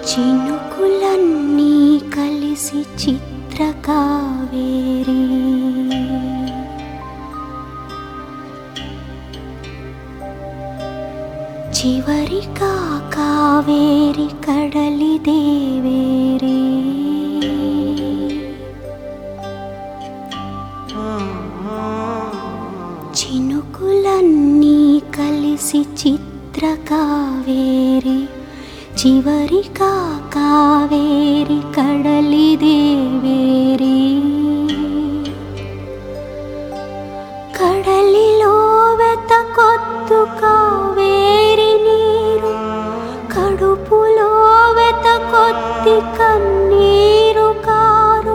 చినుకులన్నీ కలిసి చిత్రకావేరి చివరిగా కావేరి కడలి దేవేరి చినుకులన్నీ కలిసి చిత్రకావేరి చివరిగా కావేరి కడలి దేవేరి కడలిలో వెత కొత్తు కావేరి నీరు కడుపులో వెత కొద్ది కన్నీరు కారు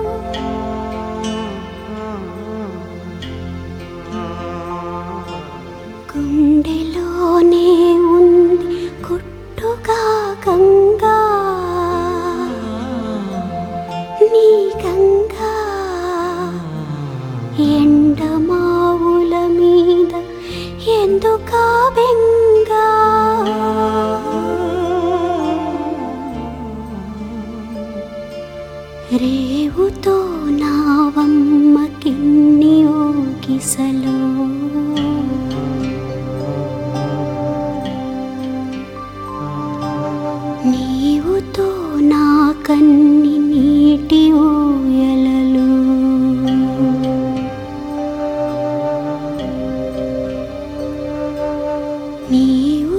గుండెలోనే ఉంది గుట్టుగా గంగా నీ గంగా ఎండమావుల మీద ఎందుకా బెంగా రేవుతో నావమ్మ కిన్ని ఊగిసలో నీవుతో నా కన్ని నీటి ఊయలలు నీవు